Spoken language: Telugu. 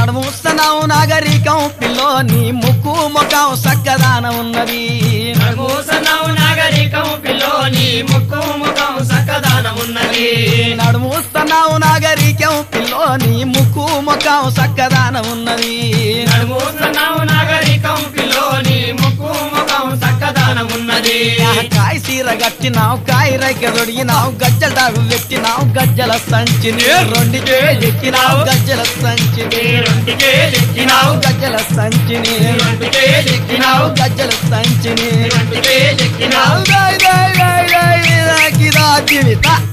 నడుముస్తున్నావు నాగరికం పిల్లో నీ ముక్కు ముఖం సక్కదాన ఉన్నది నడుమూసనావు నాగరికం పిల్లోని ముక్కు ముఖం సక్కదానం ఉన్నది నడుముస్తున్నావు నాగరికం పిల్లో నీ ముక్కు ముఖం సక్కదాన ఉన్నది నడుమూసనావు నాగరికం పిల్లోని ముక్కు ముఖం సక్కదానం ఉన్నది కాయ సీర గట్టినావు కాయ రైక దొడిగినావు గజ్జల దాగు పెట్టినావు గజ్జల సంచిని రెండికే ఎక్కినావు గజ్జల సంచిని రెండుకే ఎక్కినావు గజ్జల సంచిని రెండుకే ఎక్కినావు గజ్జల సంచిని రెండుకే ఎక్కినావు జీవిత